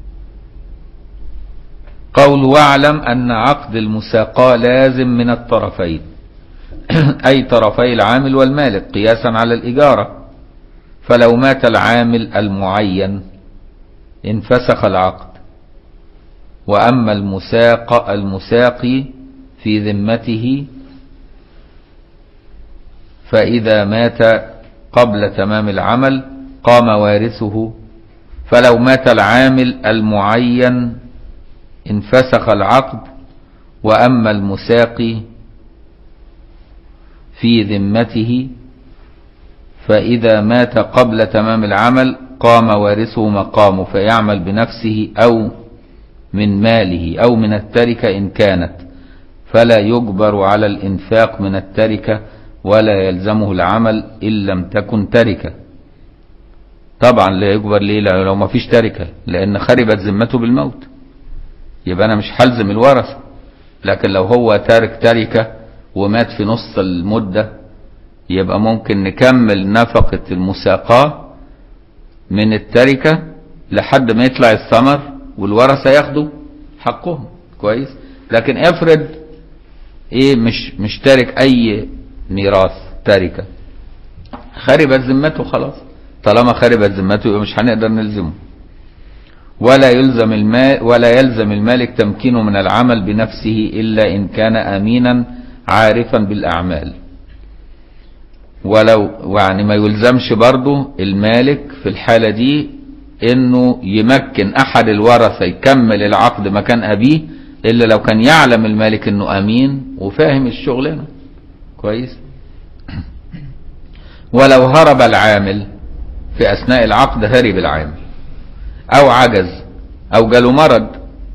قول واعلم أن عقد المساقاة لازم من الطرفين أي طرفي العامل والمالك قياسا على الإجارة فلو مات العامل المعين انفسخ العقد وأما المساق المساقي في ذمته فإذا مات قبل تمام العمل قام وارثه فلو مات العامل المعين انفسخ العقد وأما المساقي في ذمته فإذا مات قبل تمام العمل قام وارثه مقامه فيعمل بنفسه أو من ماله أو من التركة إن كانت فلا يجبر على الإنفاق من التركة ولا يلزمه العمل إن لم تكن تركة طبعا لا يجبر ليه لأ- لو ما فيش تركة لأن خربت ذمته بالموت يبقى أنا مش هلزم الورثة لكن لو هو تارك تركة ومات في نص المدة يبقى ممكن نكمل نفقة المساقاة من التركة لحد ما يطلع الثمر والورثة ياخدوا حقهم كويس لكن افرض ايه مش مش تارك اي ميراث تركة خربت ذمته خلاص طالما خربت ذمته يبقى مش هنقدر نلزمه ولا يلزم المال ولا يلزم المالك تمكينه من العمل بنفسه الا ان كان امينا عارفا بالاعمال ولو يعني ما يلزمش برضه المالك في الحالة دي انه يمكن احد الورثة يكمل العقد مكان ابيه الا لو كان يعلم المالك انه امين وفاهم الشغلانة كويس ولو هرب العامل في اثناء العقد هرب العامل او عجز او جاله مرض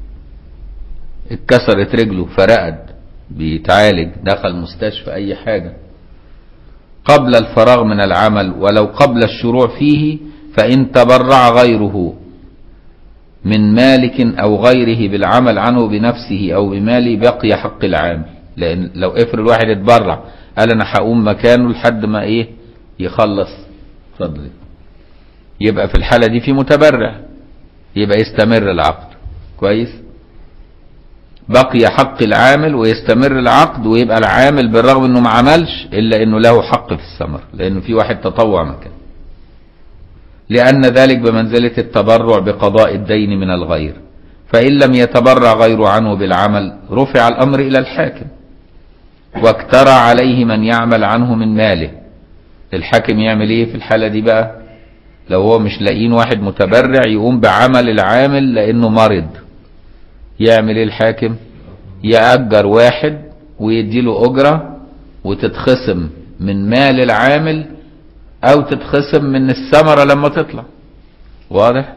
اتكسرت رجله فرقد بيتعالج دخل مستشفى اي حاجة قبل الفراغ من العمل ولو قبل الشروع فيه فإن تبرع غيره من مالك أو غيره بالعمل عنه بنفسه أو بماله بقي حق العامل لأن لو افرض واحد اتبرع قال أنا هقوم مكانه لحد ما إيه يخلص اتفضل يبقى في الحالة دي في متبرع يبقى يستمر العقد كويس بقي حق العامل ويستمر العقد ويبقى العامل بالرغم انه ما عملش الا انه له حق في الثمر لانه في واحد تطوع مكانه لأن ذلك بمنزلة التبرع بقضاء الدين من الغير فإن لم يتبرع غير عنه بالعمل رفع الأمر إلى الحاكم واكترى عليه من يعمل عنه من ماله الحاكم يعمل ايه في الحالة دي بقى لو هو مش لاقيين واحد متبرع يقوم بعمل العامل لأنه مرض يعمل ايه الحاكم يأجر واحد ويديله أجرة وتتخصم من مال العامل او تتخصم من الثمرة لما تطلع واضح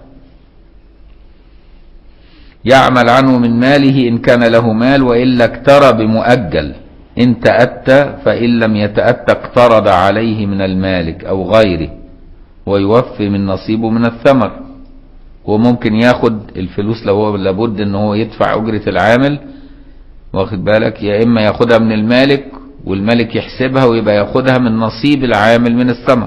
يعمل عنه من ماله ان كان له مال والا اكترى بمؤجل ان تأتى فان لم يتأتى اقترض عليه من المالك او غيره ويوفي من نصيبه من الثمر وممكن ياخد الفلوس لو هو لابد ان هو يدفع اجرة العامل واخد بالك يا اما ياخدها من المالك والملك يحسبها ويبقى ياخدها من نصيب العامل من الثمر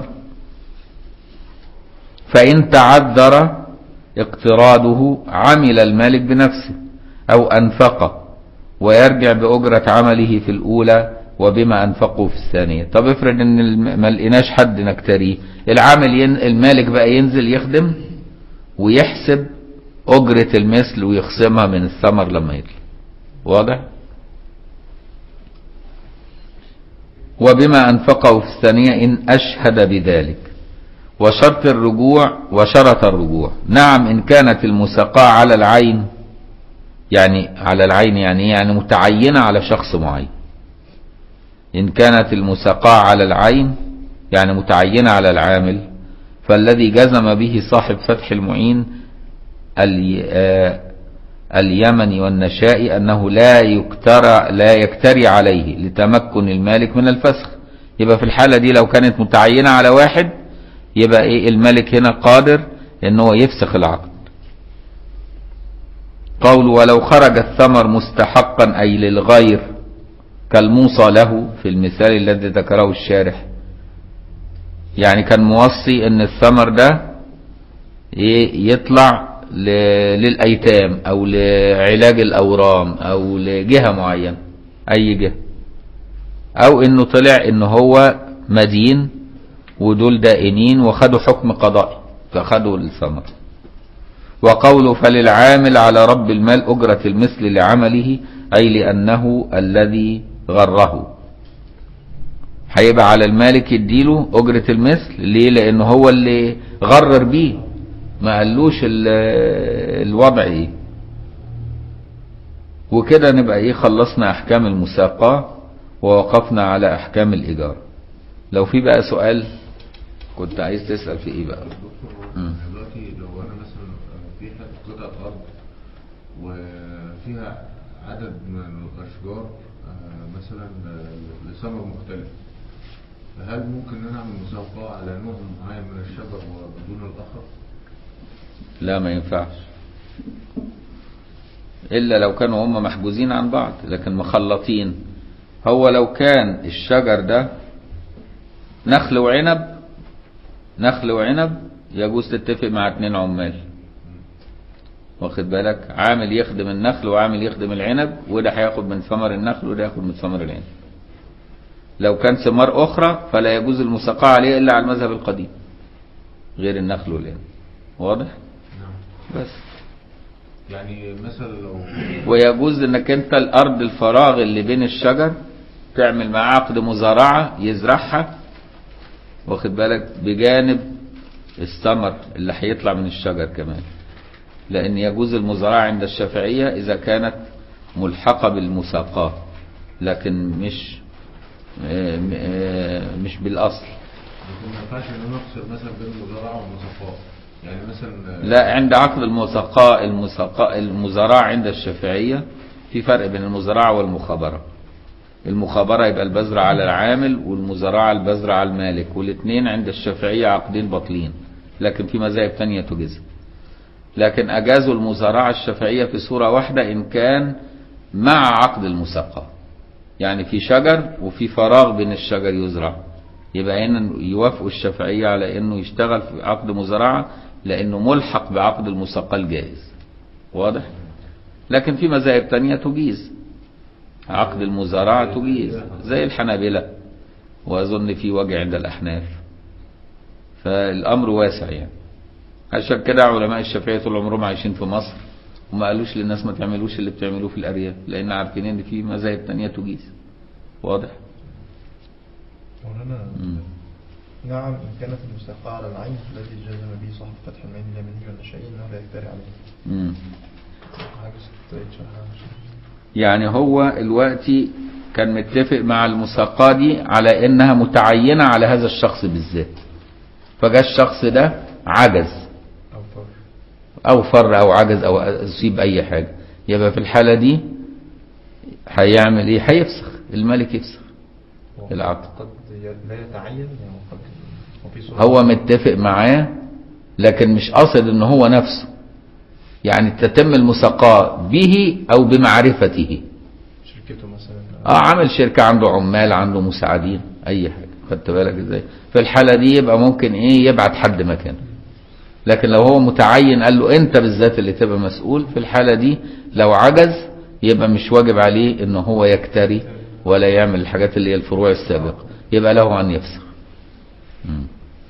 فإن تعذر اقتراضه عمل المالك بنفسه أو أنفقه ويرجع بأجرة عمله في الأولى وبما أنفقه في الثانية طب افرض ان الم- ما لقيناش حد نكتريه العامل ين... المالك بقى ينزل يخدم ويحسب أجرة المثل ويخصمها من الثمر لما يطلع واضح؟ وبما أنفقه في الثانية إن أشهد بذلك وشرط الرجوع وشرط الرجوع نعم إن كانت المساقاة على العين يعني على العين يعني إيه؟ يعني متعينة على شخص معين إن كانت المساقاة على العين يعني متعينة على العامل فالذي جزم به صاحب فتح المعين ال- آه، اليمني والنشائي أنه لا يكترى لا يكتري عليه لتمكن المالك من الفسخ يبقى في الحالة دي لو كانت متعينة على واحد يبقى إيه الملك هنا قادر ان هو يفسخ العقد قول ولو خرج الثمر مستحقا أي للغير كالموصى له في المثال الذي ذكره الشارح يعني كان موصي ان الثمر ده ي- يطلع ل- للأيتام أو لعلاج الأورام أو لجهة معينة أي جهة أو إنه طلع إن هو مدين ودول دائنين وخدوا حكم قضائي فخدوا الثمر وقوله فللعامل على رب المال أجرة المثل لعمله أي لأنه الذي غره هيبقى على المالك يديله أجرة المثل ليه لأنه هو اللي غرر بيه ما قالوش ال- الوضع ايه وكده نبقى ايه خلصنا احكام المساقاة ووقفنا على احكام الايجار لو في بقى سؤال كنت عايز تسأل في ايه بقى دكتور مم. دلوقتي لو انا مثلا في حته قطعه ارض وفيها عدد من الاشجار آه، مثلا آه، لثمر مختلف فهل ممكن ان انا اعمل مسابقه على نوع معين من الشجر وبدون الاخر؟ لا ما ينفعش الا لو كانوا هم محجوزين عن بعض لكن مخلطين هو لو كان الشجر ده نخل وعنب نخل وعنب يجوز تتفق مع اتنين عمال واخد بالك عامل يخدم النخل وعامل يخدم العنب وده هياخد من ثمر النخل وده ياخد من ثمر العنب لو كان ثمار اخرى فلا يجوز المساقاة عليه الا على المذهب القديم غير النخل والعنب واضح نعم بس يعني مثلا لو ويجوز انك انت الارض الفراغ اللي بين الشجر تعمل معاه عقد مزارعة يزرعها واخد بالك بجانب الثمر اللي هيطلع من الشجر كمان لان يجوز المزارعة عند الشافعية اذا كانت ملحقة بالمساقاة لكن مش آه، م- آه، مش بالاصل لكن ما ينفعش ان انا افصل مثلا بين المزارعه والمساقاه يعني مثلا لا عند عقد المساقاة المساقاة المزارعة عند الشافعية في فرق بين المزارعة والمخابرة المخابرة يبقى البذر على العامل والمزارعة البذر على المالك والاثنين عند الشافعية عقدين باطلين لكن في مذاهب تانية تجزم لكن أجازوا المزارعة الشافعية في صورة واحدة إن كان مع عقد المساقة يعني في شجر وفي فراغ بين الشجر يزرع يبقى هنا يوافقوا الشافعية على انه يشتغل في عقد مزارعة لانه ملحق بعقد المساقة الجائز واضح لكن في مذاهب تانية تجيز عقد المزارعة تجيز زي الحنابلة واظن في وجه عند الاحناف فالامر واسع يعني عشان كده علماء الشافعية طول عمرهم عايشين في مصر وما قالوش للناس ما تعملوش اللي بتعملوه في الارياف لان عارفين ان في مذاهب تانية تجيز واضح مولانا مم. نعم إن كانت المستحقة على العين الذي جزم به صاحب فتح المين اليمني والنشائي أنه لا يفتري عليه مم. عجزت شرحها يعني هو دلوقتي كان متفق مع المساقاه دي على انها متعينه على هذا الشخص بالذات فجاء الشخص ده عجز أو فر او فر او عجز او اصيب اي حاجه يبقى في الحاله دي هيعمل ايه هيفسخ الملك يفسخ العقد قد لا يتعين يعني قد وفي صورة هو متفق معاه لكن مش قاصد ان هو نفسه يعني تتم المساقاه به او بمعرفته شركته مثلا اه عامل شركة عنده عمال عنده مساعدين اي حاجة خدت بالك ازاي في الحالة دي يبقى ممكن ايه يبعت حد مكانه لكن لو هو متعين قال له انت بالذات اللي تبقى مسؤول في الحالة دي لو عجز يبقى مش واجب عليه ان هو يكتري ولا يعمل الحاجات اللي هي الفروع السابقة يبقى له ان يفسخ مم.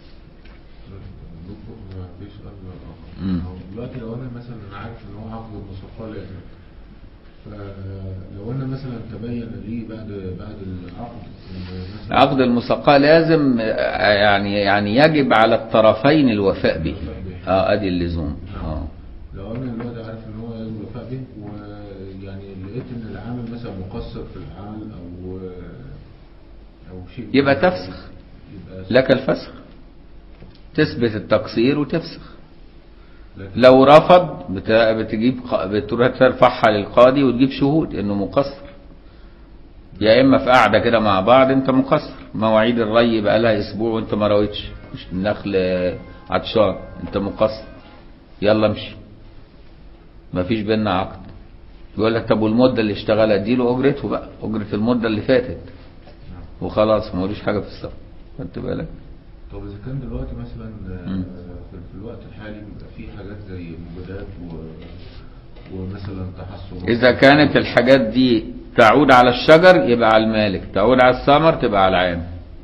دكتور في سؤال مم. آخر. هو دلوقتي لو انا مثلا عارف ان هو عقد المصفى لازم فلو انا مثلا تبين لي بعد بعد العقد إن مثلا عقد المساقاه لازم آه، يعني يعني يجب على الطرفين الوفاء به اه ادي اللزوم اه لو انا دلوقتي عارف ان هو يجب الوفاء به ويعني لقيت ان العامل مثلا مقصر في العمل او او شيء يبقى تفسخ يبقى لك الفسخ تثبت التقصير وتفسخ لكن لو رفض بت- بتجيب ق- بتروح ترفعها للقاضي وتجيب شهود انه مقصر يا اما في قاعده كده مع بعض انت مقصر مواعيد الري بقى لها اسبوع وانت ما رويتش مش النخل عطشان انت مقصر يلا امشي مفيش بينا عقد يقول لك طب والمده اللي اشتغلها اديله اجرته بقى اجره المده اللي فاتت وخلاص ملوش حاجه في السفر خدت بالك طب اذا كان دلوقتي مثلا آه، مم. في في الوقت الحالي بيبقى في حاجات زي مبيدات و ومثلا تحسن إذا كانت الحاجات دي تعود على الشجر يبقى على المالك تعود على الثمر تبقى على العام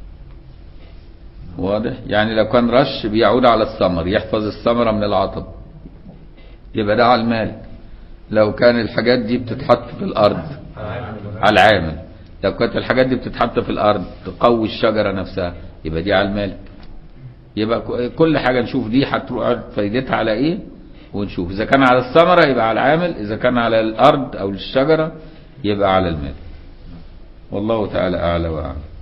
واضح يعني لو كان رش بيعود على الثمر يحفظ الثمرة من العطب يبقى ده على المالك لو كان الحاجات دي بتتحط في الأرض على العامل لو كانت الحاجات دي بتتحط في الأرض تقوي الشجرة نفسها يبقى دي على المالك يبقى ك- كل حاجة نشوف دي هتروح فايدتها على ايه ونشوف اذا كان على الثمرة يبقى على العامل اذا كان على الارض او الشجرة يبقى على المال والله تعالى اعلى واعلم